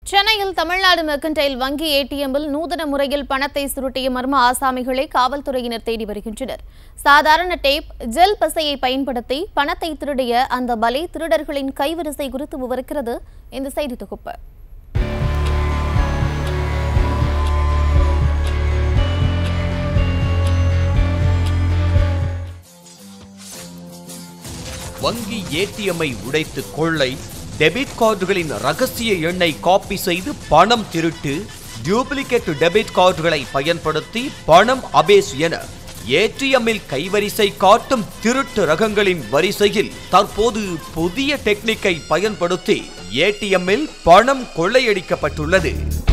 சென்னையில் தமிழ்நாடு மெர்கன்டைல் வங்கி ஏடிஎம்மில் நூதன முறையில் பணத்தை சுருட்டிய மர்ம ஆசாமிகளை காவல்துறையினர் தேடி வருகின்றனர் சாதாரண டேப் ஜெல் பசையை பயன்படுத்தி பணத்தை திருடிய அந்த பலே திருடர்களின் கைவரிசை குறித்து விவரிக்கிறது இந்த செய்தி தொகுப்பு வங்கி ஏடிஎம்மை உடைத்து கொள்ளை டெபிட் கார்டுகளின் ரகசிய எண்ணை காப்பி செய்து பணம் திருட்டு டூப்ளிகேட் டெபிட் கார்டுகளை பயன்படுத்தி பணம் அபேஸ் என ஏடிஎம்மில் கைவரிசை காட்டும் திருட்டு ரகங்களின் வரிசையில் தற்போது புதிய டெக்னிக்கை பயன்படுத்தி ஏடிஎம்மில் பணம் கொள்ளையடிக்கப்பட்டுள்ளது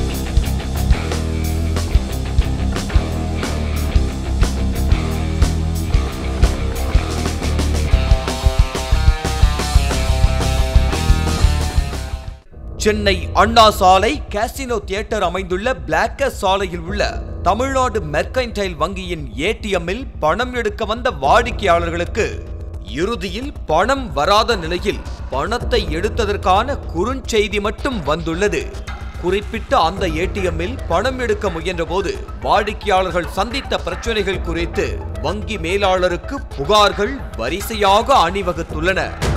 சென்னை அண்ணா சாலை காசினோ தியேட்டர் அமைந்துள்ள பிளாக்கர் சாலையில் உள்ள தமிழ்நாடு மெர்கைன்டைல் வங்கியின் ஏடிஎம்மில் பணம் எடுக்க வந்த வாடிக்கையாளர்களுக்கு இறுதியில் பணம் வராத நிலையில் பணத்தை எடுத்ததற்கான குறுஞ்செய்தி மட்டும் வந்துள்ளது குறிப்பிட்ட அந்த ஏடிஎம்மில் பணம் எடுக்க முயன்றபோது வாடிக்கையாளர்கள் சந்தித்த பிரச்சனைகள் குறித்து வங்கி மேலாளருக்கு புகார்கள் வரிசையாக அணிவகுத்துள்ளன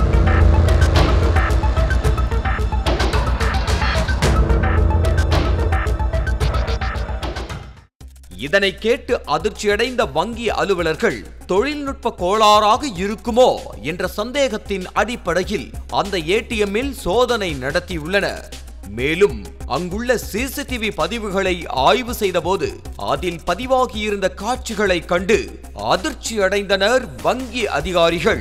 இதனை கேட்டு அதிர்ச்சியடைந்த வங்கி அலுவலர்கள் தொழில்நுட்ப கோளாறாக இருக்குமோ என்ற சந்தேகத்தின் அடிப்படையில் அந்த ஏடிஎம்மில் சோதனை நடத்தியுள்ளனர் மேலும் அங்குள்ள சிசிடிவி பதிவுகளை ஆய்வு செய்தபோது அதில் பதிவாகியிருந்த காட்சிகளை கண்டு அதிர்ச்சி அடைந்தனர் வங்கி அதிகாரிகள்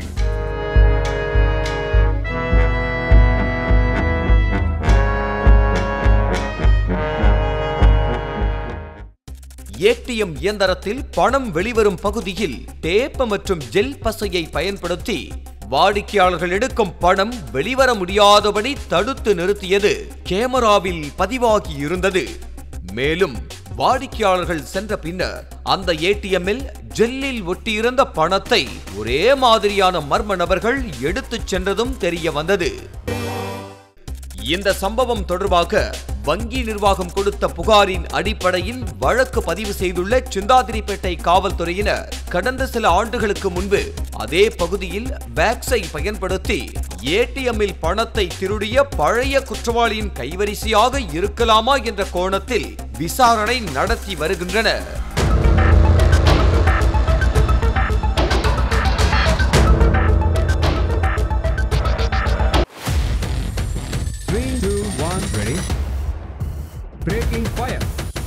ஏடிஎம் இயந்திரத்தில் பணம் வெளிவரும் பகுதியில் டேப் மற்றும் ஜெல் பசையை பயன்படுத்தி வாடிக்கையாளர்கள் எடுக்கும் பணம் வெளிவர முடியாதபடி தடுத்து நிறுத்தியது கேமராவில் பதிவாகி இருந்தது மேலும் வாடிக்கையாளர்கள் சென்ற பின்னர் அந்த ஏடிஎம்மில் ஜெல்லில் ஒட்டியிருந்த பணத்தை ஒரே மாதிரியான மர்ம நபர்கள் எடுத்துச் சென்றதும் தெரிய வந்தது இந்த சம்பவம் தொடர்பாக வங்கி நிர்வாகம் கொடுத்த புகாரின் அடிப்படையில் வழக்கு பதிவு செய்துள்ள சிந்தாதிரிப்பேட்டை காவல்துறையினர் கடந்த சில ஆண்டுகளுக்கு முன்பு அதே பகுதியில் வேக்ஸை பயன்படுத்தி ஏடிஎம்மில் பணத்தை திருடிய பழைய குற்றவாளியின் கைவரிசையாக இருக்கலாமா என்ற கோணத்தில் விசாரணை நடத்தி வருகின்றனர் Three, two, one, ready. Breaking fire.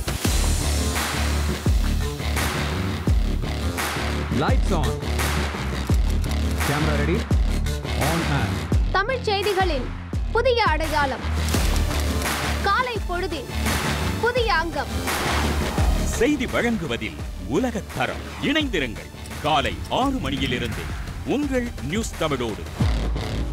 Lights on. Camera ready. On and. தமிழ்ச் செய்திகளின் புதிய அடையாளம் காலை பொழுதின் புதிய அங்கம் செய்தி வழங்குவதில் உலகத் தரம் இணைந்திருங்கள் காலை ஆறு மணியிலிருந்து உங்கள் நியூஸ் தமிழோடு